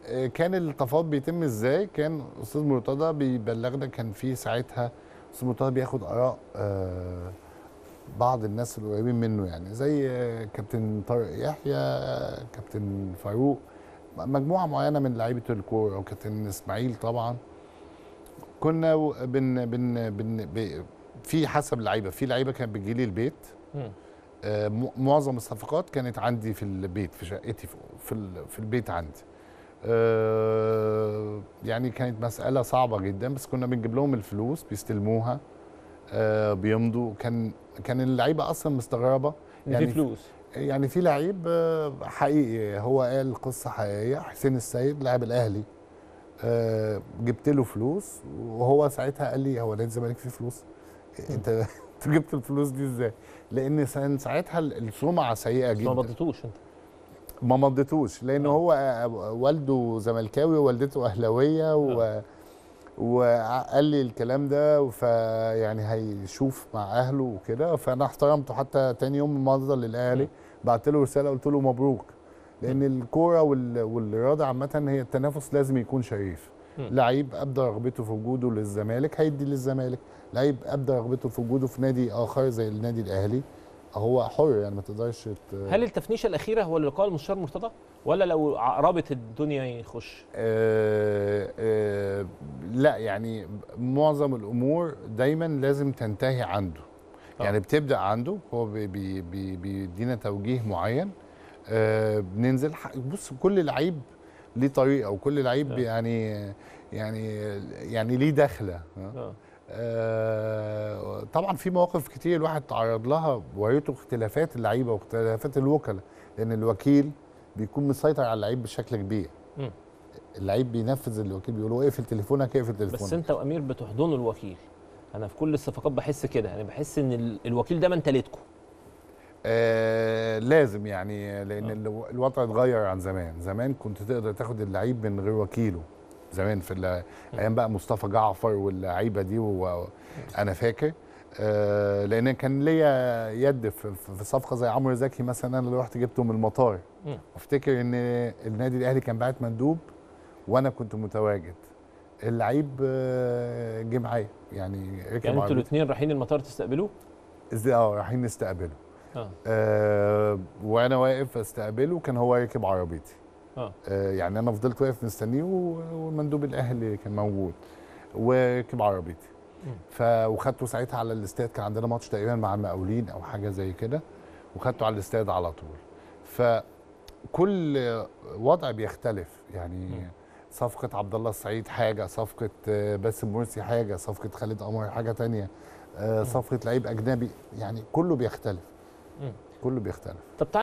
آه، كان التفاوض بيتم ازاي كان استاذ مرتضى بيبلغنا كان في ساعتها استاذ مرتضى بياخد اراء آه، بعض الناس القريبين منه يعني زي آه، كابتن طارق يحيى آه، كابتن فاروق مجموعه معينه من لعيبه الكوره وكابتن اسماعيل طبعا كنا و- بن بن بن ب- في حسب اللعيبه في لعيبه كانت بتجي لي البيت مم. آه، م- معظم الصفقات كانت عندي في البيت في شقتي في في, ال- في البيت عندي آه، يعني كانت مسألة صعبة جدا بس كنا بنجيب لهم الفلوس بيستلموها آه، بيمضوا كان كان اللعيبة أصلا مستغربة يعني في فلوس يعني في لعيب آه، حقيقي هو قال قصة حقيقية حسين السيد لاعب الأهلي آه، جبت له فلوس وهو ساعتها قال لي هو نادي الزمالك فيه فلوس انت انت جبت الفلوس دي ازاي؟ لان كان ساعتها السمعه سيئه بس ما جدا بطيتوش انت ما مضيتوش لان آه. هو آه، والده زملكاوي ووالدته اهلاويه و وقال لي الكلام ده فيعني هيشوف مع اهله وكده فانا احترمته حتى تاني يوم ما مضى للاهلي بعت له رساله قلت له مبروك لان الكوره وال- والرياضه عامه هي التنافس لازم يكون شريف مم. لعيب ابدى رغبته في وجوده للزمالك هيدي للزمالك لعيب ابدى رغبته في وجوده في نادي اخر زي النادي الاهلي هو حر يعني ما تقدرش ت... هل التفنيشه الاخيره هو اللي قال المستشار مرتضى ولا لو ع- رابط الدنيا يخش آه آه لا يعني معظم الامور دايما لازم تنتهي عنده آه. يعني بتبدا عنده هو بي- بي- بي- بيدينا توجيه معين آه بننزل ح- بص كل لعيب ليه طريقه وكل لعيب آه. يعني يعني يعني ليه دخله آه. اه آه، طبعا في مواقف كتير الواحد تعرض لها وريته اختلافات اللعيبه واختلافات الوكلاء لان الوكيل بيكون مسيطر على اللعيب بشكل كبير مم. اللعيب بينفذ اللي الوكيل بيقول له اقفل تليفونك اقفل تليفونك بس انت وامير بتحضنوا الوكيل انا في كل الصفقات بحس كده يعني بحس ان ال- الوكيل ده منتلتكم آه لازم يعني لان آه. الو- الوضع اتغير عن زمان زمان كنت تقدر تاخد اللعيب من غير وكيله زمان في ال- ايام بقى مصطفى جعفر واللعيبه دي وانا فاكر آه لان كان ليا يد في, في في صفقه زي عمرو زكي مثلا انا اللي رحت جبته من المطار مم. وافتكر ان النادي الاهلي كان باعت مندوب وانا كنت متواجد اللعيب آه، جه معايا يعني ركب يعني انتوا عربيتي. الاثنين رايحين المطار تستقبلوه ازاي اه رايحين نستقبله اه آه وانا واقف استقبله كان هو راكب عربيتي اه آه يعني انا فضلت واقف مستنيه و- والمندوب الاهلي كان موجود وركب عربيتي مم. ف وخدته ساعتها على الاستاد كان عندنا ماتش تقريبا مع المقاولين او حاجه زي كده وخدته على الاستاد على طول فكل وضع بيختلف يعني مم. صفقة عبد الله السعيد حاجة، صفقة آه، باسم مرسي حاجة، صفقة خالد قمر حاجة تانية، آه، صفقة لعيب أجنبي، يعني كله بيختلف. مم. كله بيختلف. طب تعال